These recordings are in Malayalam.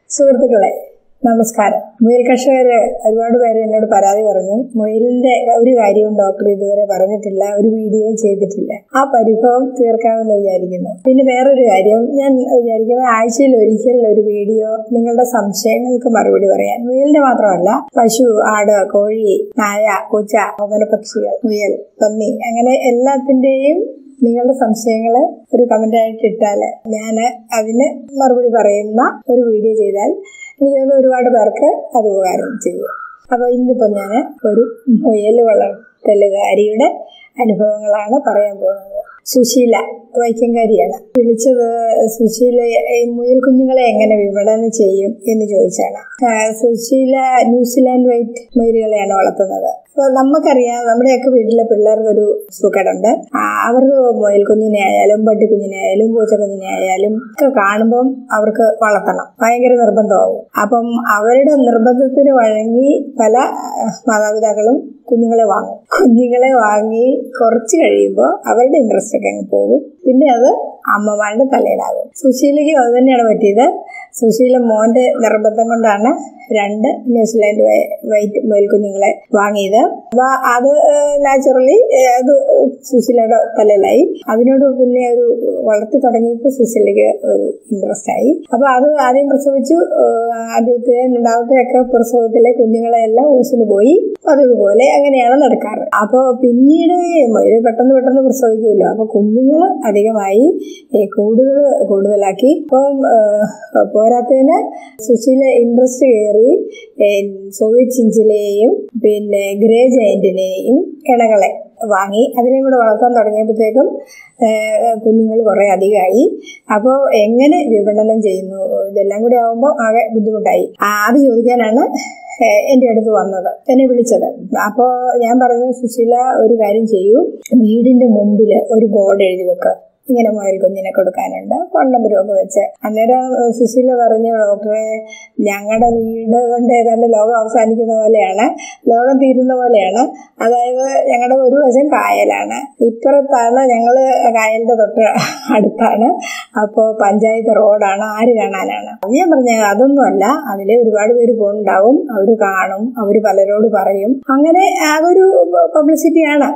സുഹൃത്തുക്കളെ നമസ്കാരം മുയൽ കർഷകര് ഒരുപാട് പേര് എന്നോട് പരാതി പറഞ്ഞു മുയലിന്റെ ഒരു കാര്യവും ഡോക്ടർ ഇതുവരെ പറഞ്ഞിട്ടില്ല ഒരു വീഡിയോ ചെയ്തിട്ടില്ല ആ പരിഭവം തീർക്കാമെന്ന് വിചാരിക്കുന്നു പിന്നെ വേറൊരു കാര്യം ഞാൻ വിചാരിക്കുന്നത് ആഴ്ചയിൽ ഒരിക്കൽ ഒരു വീഡിയോ നിങ്ങളുടെ സംശയങ്ങൾക്ക് മറുപടി പറയാൻ മുയലിന്റെ മാത്രമല്ല പശു ആട് കോഴി നായ പൂച്ച ഓമനപക്ഷികൾ മുയൽ പന്നി അങ്ങനെ എല്ലാത്തിന്റെയും നിങ്ങളുടെ സംശയങ്ങൾ ഒരു കമന്റായിട്ട് ഇട്ടാൽ ഞാൻ അതിന് മറുപടി പറയുന്ന ഒരു വീഡിയോ ചെയ്താൽ എനിക്ക് തോന്നുന്നു ഒരുപാട് പേർക്ക് അത് ഉപകാരം ചെയ്യും അപ്പോൾ ഇന്നിപ്പോൾ ഞാൻ ഒരു മുയൽ വളർത്തലുകാരിയുടെ അനുഭവങ്ങളാണ് പറയാൻ പോകുന്നത് സുശീല വൈക്കങ്കാരിയാണ് വിളിച്ചത് സുശീല ഈ മുയൽ കുഞ്ഞുങ്ങളെ എങ്ങനെ വിപണനം ചെയ്യും എന്ന് ചോദിച്ചാണ് ആ, സുശീല ന്യൂസിലാൻഡ് വൈറ്റ് മുയലുകളെയാണ് വളർത്തുന്നത് അപ്പോൾ നമുക്കറിയാം നമ്മുടെയൊക്കെ വീട്ടിലെ പിള്ളേർക്ക് ഒരു സുഖമുണ്ട് അവർക്ക് മുയൽ കുഞ്ഞിനെ ആയാലും പട്ടിക്കുഞ്ഞിനെ ആയാലും പൂച്ചക്കുഞ്ഞിനെ ആയാലും ഒക്കെ കാണുമ്പം അവർക്ക് വളർത്തണം ഭയങ്കര നിർബന്ധമാവും അപ്പം അവരുടെ നിർബന്ധത്തിന് വഴങ്ങി പല ആ, മാതാപിതാക്കളും കുഞ്ഞുങ്ങളെ വാങ്ങും കുഞ്ഞുങ്ങളെ വാങ്ങി കുറച്ച് കഴിയുമ്പോൾ അവരുടെ ഇൻട്രസ്റ്റ് ഒക്കെ അങ്ങ് പോകും പിന്നെ അത് അമ്മമാരുടെ തലയിലാകും സുശീലയ്ക്ക് അത് തന്നെയാണ് പറ്റിയത് സുശീല മോന്റെ നിർബന്ധം കൊണ്ടാണ് രണ്ട് ന്യൂസിലാൻഡ് വൈ- വൈറ്റ് മുയൽ കുഞ്ഞുങ്ങളെ വാങ്ങിയത് അപ്പൊ അത് നാച്ചുറലി അത് സുശീലയുടെ തലയിലായി അതിനോട് പിന്നെ ഒരു വളർത്തി തുടങ്ങിയപ്പോൾ സുശീലയ്ക്ക് ഒരു ഇൻട്രസ്റ്റ് ആയി അപ്പൊ അത് ആദ്യം പ്രസവിച്ചു ഏഹ് ആദ്യത്തെ രണ്ടാമത്തെ ഒക്കെ പ്രസവത്തിലെ കുഞ്ഞുങ്ങളെ എല്ലാം ഊസിന് പോയി അതുപോലെ അങ്ങനെയാണ് നടക്കാറ് അപ്പോൾ പിന്നീട് മുയൽ പെട്ടെന്ന് പെട്ടെന്ന് പ്രസവിക്കുമല്ലോ അപ്പൊ കുഞ്ഞുങ്ങൾ അധികമായി കൂടുകൾ കൂടുതലാക്കി അപ്പം ഏഹ് പോരാത്തതിന് സുശീല ഇൻട്രസ്റ്റ് കയറി ഏഹ് സോവിയറ്റ് ചിഞ്ചിലെയും പിന്നെ ഗ്രേ ജയന്റിനെയും ഇണകളെ വാങ്ങി അതിനെയും കൂടെ വളർത്താൻ തുടങ്ങിയപ്പോഴത്തേക്കും കുഞ്ഞുങ്ങൾ കുറേ അധികമായി അപ്പോൾ എങ്ങനെ വിപണനം ചെയ്യുന്നു ഇതെല്ലാം കൂടി ആകുമ്പോൾ ആകെ ബുദ്ധിമുട്ടായി ആ, അത് ചോദിക്കാനാണ് ഏഹ് എൻ്റെ അടുത്ത് വന്നത് എന്നെ വിളിച്ചത് അപ്പോൾ ഞാൻ പറഞ്ഞു സുശീല ഒരു കാര്യം ചെയ്യൂ വീടിന്റെ മുമ്പിൽ ഒരു ബോർഡ് എഴുതി വെക്കുക ഇങ്ങനെ മുയൽ കുഞ്ഞിനെ കൊടുക്കാനുണ്ട് ഫോൺ നമ്പരും വെച്ച് അന്നേരം ഏഹ് സുശീല പറഞ്ഞു ഡോക്ടറെ ഞങ്ങളുടെ വീട് കൊണ്ട് ഏതാണ്ട് ലോകം അവസാനിക്കുന്ന പോലെയാണ് ലോകം തീരുന്ന പോലെയാണ് അതായത് ഞങ്ങളുടെ ഒരു വശം കായലാണ് ഇപ്പുറത്താണ് ഞങ്ങൾ കായലിന്റെ തൊട്ട് അടുത്താണ് അപ്പോൾ പഞ്ചായത്ത് റോഡാണ് ആര് കാണാനാണ് അത് ഞാൻ പറഞ്ഞ അതൊന്നുമല്ല അതിലെ ഒരുപാട് പേര് പോകുന്നുണ്ടാവും അവർ കാണും അവർ പലരോട് പറയും അങ്ങനെ അതൊരു പബ്ലിസിറ്റിയാണ്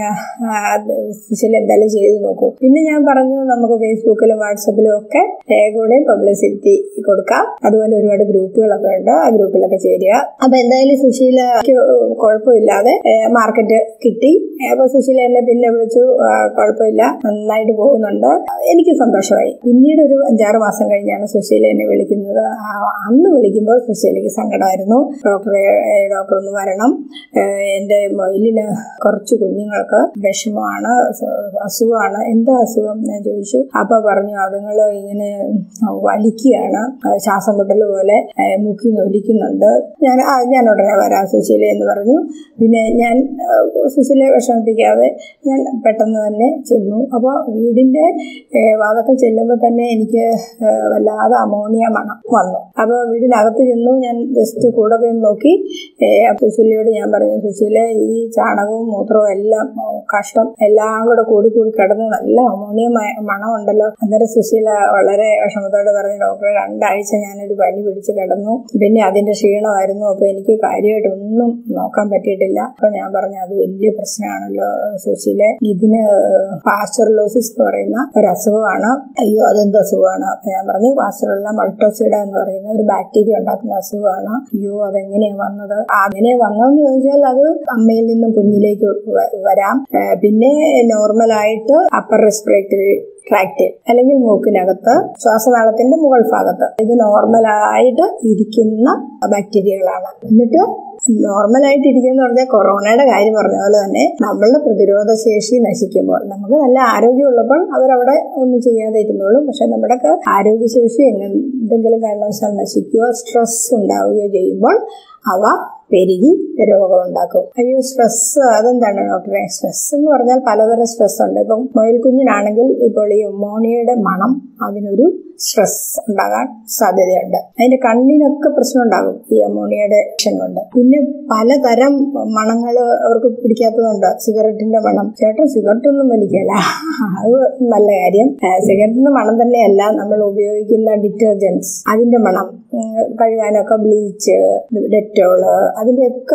സുശീല എന്തായാലും ചെയ്തു നോക്കൂ പിന്നെ ഞാൻ പറഞ്ഞു നമുക്ക് ഫേസ്ബുക്കിലും വാട്സപ്പിലും ഒക്കെ കൂടെ പബ്ലിസിറ്റി കൊടുക്കാം അതുപോലെ ഒരുപാട് ഗ്രൂപ്പുകളൊക്കെ ഉണ്ട് ആ ഗ്രൂപ്പിലൊക്കെ ചേരുക അപ്പൊ എന്തായാലും സുശീലക്ക് കുഴപ്പമില്ലാതെ മാർക്കറ്റ് കിട്ടി അപ്പൊ സുശീല എന്നെ പിന്നെ വിളിച്ചു ആ, കുഴപ്പമില്ല നന്നായിട്ട് പോകുന്നുണ്ട് എനിക്ക് സന്തോഷമായി പിന്നീട് ഒരു അഞ്ചാറ് മാസം കഴിഞ്ഞാണ് സുശീല എന്നെ വിളിക്കുന്നത് ആ, അന്ന് വിളിക്കുമ്പോൾ സുശീലയ്ക്ക് സങ്കടമായിരുന്നു ഡോക്ടറെ ഏ, ഡോക്ടർ ഒന്ന് വരണം ഏ, എന്റെ മൊയിലിന് കുറച്ച് കുഞ്ഞുങ്ങൾക്ക് വിഷമമാണ് സ- അസുഖമാണ് എന്താ അസുഖം ഞാൻ ചോദിച്ചു അപ്പൊ പറഞ്ഞു അതുങ്ങൾ ഇങ്ങനെ വലിക്കുകയാണ് ആ, ശ്വാസം മുട്ടൽ പോലെ ഏ, മുക്കി നൊലിക്കുന്നുണ്ട് ഞാൻ ആ, ഞാൻ ഉടനെ വരാം സുശീല എന്ന് പറഞ്ഞു പിന്നെ ഞാൻ ആ, സുശീലയെ വിഷമിപ്പിക്കാതെ ഞാൻ പെട്ടെന്ന് തന്നെ ചെന്നു അപ്പോൾ വീടിന്റെ ഏ, വാതൊക്കെ ചെല്ലുമ്പോൾ തന്നെ എനിക്ക് ഏ, വല്ലാതെ അമോണിയ മണം വന്നു അപ്പോൾ വീടിനകത്ത് ചെന്നു ഞാൻ ജസ്റ്റ് കൂടെ പോയി നോക്കി ഏ, അപ്പോൾ സുശീലയോട് ഞാൻ പറഞ്ഞു സുശീല ഈ ചാണകവും മൂത്രവും എല്ലാം ഓ, കഷ്ടം എല്ലാം കൂടെ കൂടി കൂടി കിടന്ന് നല്ല അമോണിയ മ- മണമുണ്ടല്ലോ അന്നേരം സുശീല വളരെ വിഷമത്തോടെ പറഞ്ഞു ഡോക്ടറെ രണ്ടാഴ്ച ഞാനൊരു പനി പിടിച്ച് കിടന്നു പിന്നെ അതിന്റെ ക്ഷീണമായിരുന്നു അപ്പൊ എനിക്ക് കാര്യമായിട്ടൊന്നും നോക്കാൻ പറ്റിയിട്ടില്ല അപ്പൊ ഞാൻ പറഞ്ഞു അത് വലിയ പ്രശ്നമാണല്ലോ സുശീലെ ഇതിന് പാസ്റ്റർലോസിസ് എന്ന് പറയുന്ന ഒരു അസുഖമാണ് അയ്യോ അതെന്ത് അസുഖമാണ് അപ്പൊ ഞാൻ പറഞ്ഞു പാസ്റ്ററുള്ള മൾട്ടോസിഡ എന്ന് പറയുന്ന ഒരു ബാക്ടീരിയ ഉണ്ടാക്കുന്ന അസുഖമാണ് അയ്യോ അതെങ്ങനെയാ വന്നത് അങ്ങനെ വന്നതെന്ന് ചോദിച്ചാൽ അത് അമ്മയിൽ നിന്നും കുഞ്ഞിലേക്ക് വ- വരാം ഏ, പിന്നെ നോർമലായിട്ട് അപ്പർ റെസ്പിറേറ്ററി ട്രാക്ട് അല്ലെങ്കിൽ മൂക്കിനകത്ത് ശ്വാസനാളത്തിന്റെ മുകൾ ഭാഗത്ത് ഇത് നോർമലായിട്ട് ഇരിക്കുന്ന ബാക്ടീരിയകളാണ് എന്നിട്ട് നോർമലായിട്ട് ഇരിക്കുന്ന പറഞ്ഞാൽ കൊറോണയുടെ കാര്യം പറഞ്ഞ പോലെ തന്നെ നമ്മളുടെ പ്രതിരോധ ശേഷി നശിക്കുമ്പോൾ നമുക്ക് നല്ല ആരോഗ്യമുള്ളപ്പോൾ അവരവിടെ ഒന്നും ചെയ്യാതെ ഇരുന്നോളും പക്ഷെ നമ്മുടെയൊക്കെ ആരോഗ്യശേഷി എങ്ങനെ എന്തെങ്കിലും കാരണവശാൽ നശിക്കുകയോ സ്ട്രെസ് ഉണ്ടാവുകയോ ചെയ്യുമ്പോൾ അവ പെരുകി രോഗമുണ്ടാക്കും അയ്യോ സ്ട്രെസ് അതെന്താണ് ഡോക്ടറെ സ്ട്രെസ് എന്ന് പറഞ്ഞാൽ പലതരം സ്ട്രെസ് ഉണ്ട് ഇപ്പം മുയൽ കുഞ്ഞിനാണെങ്കിൽ ഇപ്പോൾ ഈ അമോണിയയുടെ മണം അതിനൊരു സ്ട്രെസ് ഉണ്ടാകാൻ സാധ്യതയുണ്ട് അതിന്റെ കണ്ണിനൊക്കെ പ്രശ്നം ഉണ്ടാകും ഈ അമോണിയയുടെ വിഷം കൊണ്ട് പിന്നെ പലതരം മണങ്ങൾ അവർക്ക് പിടിക്കാത്തതുണ്ട് സിഗരറ്റിന്റെ മണം ചേട്ടൻ സിഗരറ്റ് ഒന്നും വലിക്കല അത് നല്ല കാര്യം സിഗരറ്റിന്റെ മണം തന്നെയല്ല നമ്മൾ ഉപയോഗിക്കുന്ന ഡിറ്റർജൻസ് അതിന്റെ മണം കഴുകാനൊക്കെ ബ്ലീച്ച് ഡെറ്റോള് അതിന്റെയൊക്കെ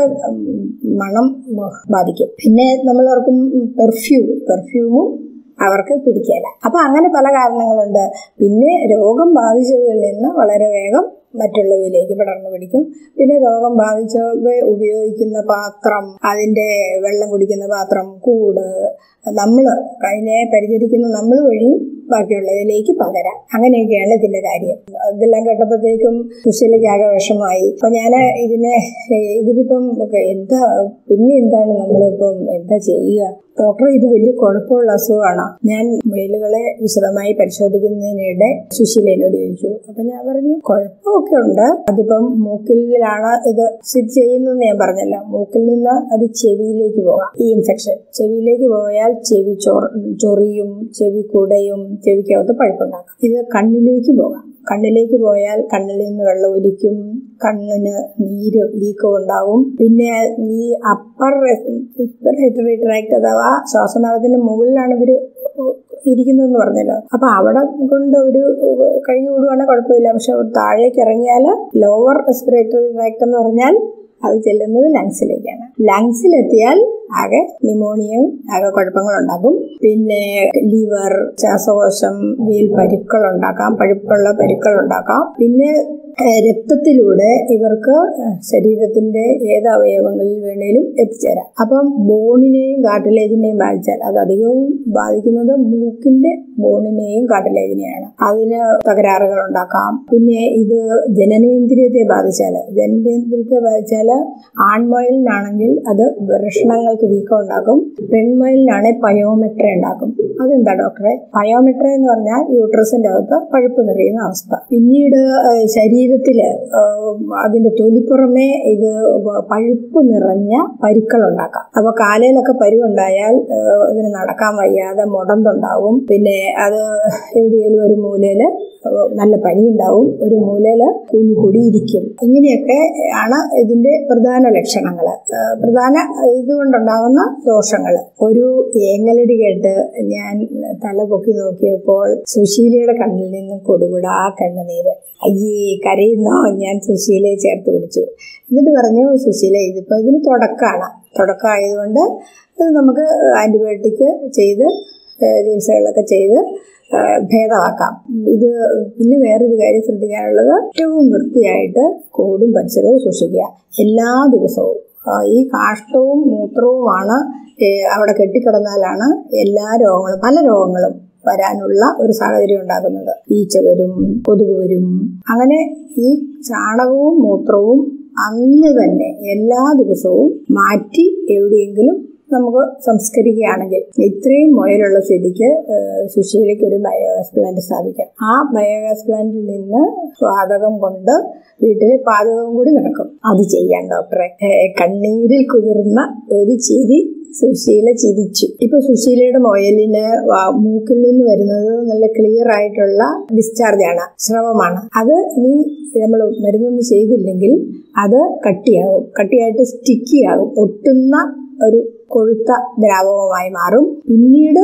മണം ബാധിക്കും പിന്നെ നമ്മൾ ഓർക്കും പെർഫ്യൂം പെർഫ്യൂമും അവർക്ക് പിടിക്കില്ല അപ്പൊ അങ്ങനെ പല കാരണങ്ങളുണ്ട് പിന്നെ രോഗം ബാധിച്ചവരിൽ നിന്ന് വളരെ വേഗം മറ്റുള്ളവയിലേക്ക് പടർന്നു പിടിക്കും പിന്നെ രോഗം ബാധിച്ചവ ഉപയോഗിക്കുന്ന പാത്രം അതിന്റെ വെള്ളം കുടിക്കുന്ന പാത്രം കൂട് നമ്മൾ അതിനെ പരിചരിക്കുന്ന നമ്മൾ വഴിയും ബാക്കിയുള്ളതിലേക്ക് പകരാം അങ്ങനെയൊക്കെയാണ് ഇതിന്റെ കാര്യം ഇതെല്ലാം കേട്ടപ്പോഴത്തേക്കും സുശീലയ്ക്ക് ആകെ വിഷമായി അപ്പൊ ഞാൻ ഇതിനെ ഇതിനിപ്പം എന്താ പിന്നെ എന്താണ് നമ്മളിപ്പം എന്താ ചെയ്യുക ഡോക്ടർ ഇത് വലിയ കുഴപ്പമുള്ള അസുഖമാണ് ഞാൻ മുയലുകളെ വിശദമായി പരിശോധിക്കുന്നതിനിടെ സുശീല എന്നോട് ചോദിച്ചു അപ്പൊ ഞാൻ പറഞ്ഞു കുഴപ്പമൊക്കെ ഉണ്ട് അതിപ്പം മൂക്കിലാണ് ഇത് സ്ഥിതി ചെയ്യുന്നതെന്ന് ഞാൻ പറഞ്ഞല്ലോ മൂക്കിൽ നിന്ന് അത് ചെവിയിലേക്ക് പോകാം ഈ ഇൻഫെക്ഷൻ ചെവിയിലേക്ക് പോയാൽ ചെവി ചൊറിയും ചെവി കുടയും ചെവിക്കകത്ത് പഴുപ്പുണ്ടാക്കാം ഇത് കണ്ണിലേക്ക് പോകാം കണ്ണിലേക്ക് പോയാൽ കണ്ണിൽ നിന്ന് വെള്ളം ഒലിക്കും കണ്ണിന് നീര് വീക്കം ഉണ്ടാവും പിന്നെ ഈ അപ്പർ റെസ്പിറേറ്ററി ട്രാക്ട് അഥവാ ശ്വാസനാളത്തിന്റെ മുകളിലാണ് ഇവര് ഇരിക്കുന്നതെന്ന് പറഞ്ഞല്ലോ അപ്പൊ അവിടെ കൊണ്ട് ഒരു കഴിഞ്ഞു കൂടുവാണെങ്കിൽ കുഴപ്പമില്ല പക്ഷെ താഴേക്ക് ഇറങ്ങിയാൽ ലോവർ റെസ്പിറേറ്ററി ട്രാക്ട് എന്ന് പറഞ്ഞാൽ അത് ചെല്ലുന്നത് ലങ്സിലേക്കാണ് ലങ്സിലെത്തിയാൽ ആകെ ന്യൂമോണിയയും ആകെ കുഴപ്പങ്ങളുണ്ടാകും പിന്നെ ലിവർ ശ്വാസകോശം വീൽ പരുക്കൾ ഉണ്ടാക്കാം പഴുപ്പുള്ള പരുക്കൾ ഉണ്ടാക്കാം പിന്നെ രക്തത്തിലൂടെ ഇവർക്ക് ശരീരത്തിന്റെ ഏത് അവയവങ്ങളിൽ വേണേലും എത്തിച്ചേരാം അപ്പം ബോണിനെയും കാട്ടിലേജിനെയും ബാധിച്ചാൽ അത് അധികവും ബാധിക്കുന്നത് മൂക്കിന്റെ ബോണിനെയും കാട്ടിലേജിനെയാണ് അതിന് തകരാറുകൾ ഉണ്ടാക്കാം പിന്നെ ഇത് ജനനേന്ദ്രിയത്തെ ബാധിച്ചാൽ ജനനേന്ദ്രിയത്തെ ബാധിച്ചാൽ ആൺമൊയലിനാണെങ്കിൽ അത് വൃഷണങ്ങൾക്ക് വീക്കം ഉണ്ടാക്കും പെൺമൊയലിനാണെങ്കിൽ പയോമെട്ര ഉണ്ടാക്കും അതെന്താ ഡോക്ടറെ പയോമെട്ര എന്ന് പറഞ്ഞാൽ യൂട്രസിന്റെ അകത്ത് പഴുപ്പ് നിറയുന്ന അവസ്ഥ പിന്നീട് ശരീരത്തില് അതിന്റെ തൊലിപ്പുറമേ ഇത് പഴുപ്പ് നിറഞ്ഞ പരുക്കൾ ഉണ്ടാക്കാം അപ്പൊ കാലയിലൊക്കെ പരുവുണ്ടായാൽ ഇതിന് നടക്കാൻ വയ്യാതെ മുടന്തുണ്ടാവും പിന്നെ അത് എവിടെയെങ്കിലും ഒരു മൂലയില് നല്ല പനി ഉണ്ടാവും ഒരു മൂലയില് കുഞ്ഞു കുടിയിരിക്കും ഇങ്ങനെയൊക്കെ ആണ് ഇതിന്റെ പ്രധാന ലക്ഷണങ്ങൾ പ്രധാന ഇതുകൊണ്ടുണ്ടാകുന്ന ദോഷങ്ങൾ ഒരു ഏങ്ങലടി കേട്ട് ഞാൻ തല പൊക്കി നോക്കിയപ്പോൾ സുശീലയുടെ കണ്ണിൽ നിന്നും കൊടുകൂടാ കണ്ണുനീര് അയ്യേ കരയുന്നോ ഞാൻ സുശീലയെ ചേർത്ത് പിടിച്ചു എന്നിട്ട് പറഞ്ഞു സുശീല ഇതിപ്പോ ഇതിന് തുടക്കമാണ് തുടക്കമായതുകൊണ്ട് ഇത് നമുക്ക് ആന്റിബയോട്ടിക് ചെയ്ത് ചികിത്സകളൊക്കെ ചെയ്ത് ഭേദമാക്കാം ഇത് പിന്നെ വേറൊരു കാര്യം ശ്രദ്ധിക്കാനുള്ളത് ഏറ്റവും വൃത്തിയായിട്ട് കോടും പരിസരവും സൂക്ഷിക്കുക എല്ലാ ദിവസവും ഈ കാഷ്ടവും മൂത്രവുമാണ് അവിടെ കെട്ടിക്കിടന്നാലാണ് എല്ലാ രോഗങ്ങളും പല രോഗങ്ങളും വരാനുള്ള ഒരു സാഹചര്യം ഉണ്ടാകുന്നത് ഈച്ച വരും കൊതുക് വരും അങ്ങനെ ഈ ചാണകവും മൂത്രവും അന്ന് തന്നെ എല്ലാ ദിവസവും മാറ്റി എവിടെയെങ്കിലും നമുക്ക് സംസ്കരിക്കുകയാണെങ്കിൽ ഇത്രയും മുയലുള്ള സ്ഥിതിക്ക് സുശീലയ്ക്ക് ഒരു ബയോഗ്യാസ് പ്ലാന്റ് സ്ഥാപിക്കാം ആ ബയോഗ്യാസ് പ്ലാന്റിൽ നിന്ന് വാതകം കൊണ്ട് വീട്ടിൽ പാചകവും കൂടി നടക്കും അത് ചെയ്യാൻ ഡോക്ടറെ കണ്ണീരിൽ കുതിർന്ന ഒരു ചിരി സുശീല ചിരിച്ചു ഇപ്പൊ സുശീലയുടെ മുയലിന് മൂക്കിൽ നിന്ന് വരുന്നത് നല്ല ക്ലിയർ ആയിട്ടുള്ള ഡിസ്ചാർജ് ആണ് സ്രവമാണ് അത് ഇനി നമ്മൾ മരുന്നൊന്നും ചെയ്തില്ലെങ്കിൽ അത് കട്ടിയാകും കട്ടിയായിട്ട് സ്റ്റിക്കി ആകും ഒട്ടുന്ന ഒരു കൊഴുത്ത ദ്രാവകമായി മാറും പിന്നീട്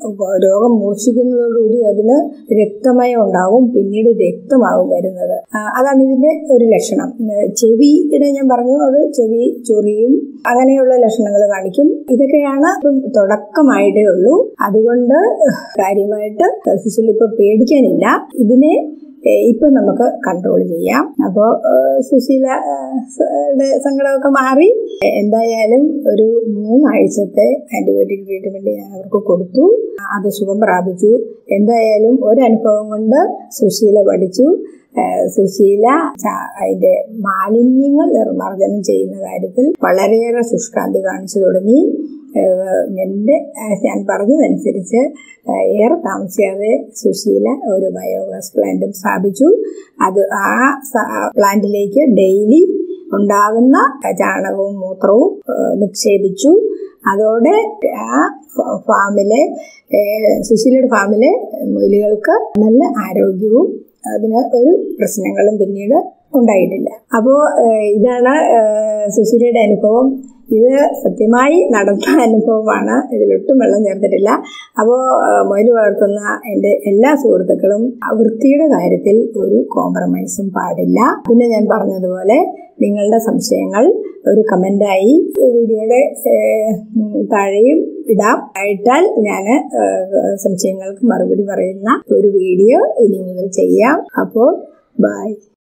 രോഗം മൂർച്ഛിക്കുന്നതോടുകൂടി അതിന് രക്തമയം ഉണ്ടാവും പിന്നീട് രക്തമാകും വരുന്നത് അതാണ് ഇതിന്റെ ഒരു ലക്ഷണം ചെവിയുടെ ഞാൻ പറഞ്ഞു അത് ചെവി ചൊറിയും അങ്ങനെയുള്ള ലക്ഷണങ്ങൾ കാണിക്കും ഇതൊക്കെയാണ് ഇപ്പം തുടക്കമായിട്ടേ ഉള്ളൂ അതുകൊണ്ട് കാര്യമായിട്ട് ശിശുവിൽ ഇപ്പൊ പേടിക്കാനില്ല ഇതിനെ ഇപ്പൊ നമുക്ക് കൺട്രോൾ ചെയ്യാം അപ്പോ സുശീലയുടെ സങ്കടമൊക്കെ മാറി എന്തായാലും ഒരു മൂന്നാഴ്ചത്തെ ആന്റിബയോട്ടിക് ട്രീറ്റ്മെന്റ് ഞാൻ അവർക്ക് കൊടുത്തു അത് സുഖം പ്രാപിച്ചു എന്തായാലും ഒരനുഭവം കൊണ്ട് സുശീല പഠിച്ചു സുശീല അതിന്റെ മാലിന്യങ്ങൾ നിർമ്മാർജ്ജനം ചെയ്യുന്ന കാര്യത്തിൽ വളരെയേറെ ശുഷ്കാന്തി കാണിച്ചു തുടങ്ങി എൻ്റെ ഞാൻ പറഞ്ഞതനുസരിച്ച് ഏറെ താമസിയാതെ സുശീല ഒരു ബയോഗ്യാസ് പ്ലാന്റും സ്ഥാപിച്ചു അത് ആ പ്ലാന്റിലേക്ക് ഡെയിലി ഉണ്ടാകുന്ന ചാണകവും മൂത്രവും നിക്ഷേപിച്ചു അതോടെ ആ ഫാമിലെ സുശീലയുടെ ഫാമിലെ മുയലുകൾക്ക് നല്ല ആരോഗ്യവും അതിന് ഒരു പ്രശ്നങ്ങളും പിന്നീട് ഉണ്ടായിട്ടില്ല അപ്പോൾ ഇതാണ് ഏഹ്, സുശീലയുടെ അനുഭവം ഇത് സത്യമായി നടന്ന അനുഭവമാണ് ഇതിലൊട്ടും വെള്ളം ചേർത്തിട്ടില്ല അപ്പോൾ മൊയിൽ വളർത്തുന്ന എൻ്റെ എല്ലാ സുഹൃത്തുക്കളും വൃത്തിയുടെ കാര്യത്തിൽ ഒരു കോംപ്രമൈസും പാടില്ല പിന്നെ ഞാൻ പറഞ്ഞതുപോലെ നിങ്ങളുടെ സംശയങ്ങൾ ഒരു കമൻ്റായി വീഡിയോയുടെ ഏഹ്, ഉം, താഴെയും ഇടാം ഇട്ടാൽ ഞാൻ സംശയങ്ങൾക്ക് മറുപടി പറയുന്ന ഒരു വീഡിയോ ഇനി മുതൽ ചെയ്യാം അപ്പോൾ ബൈ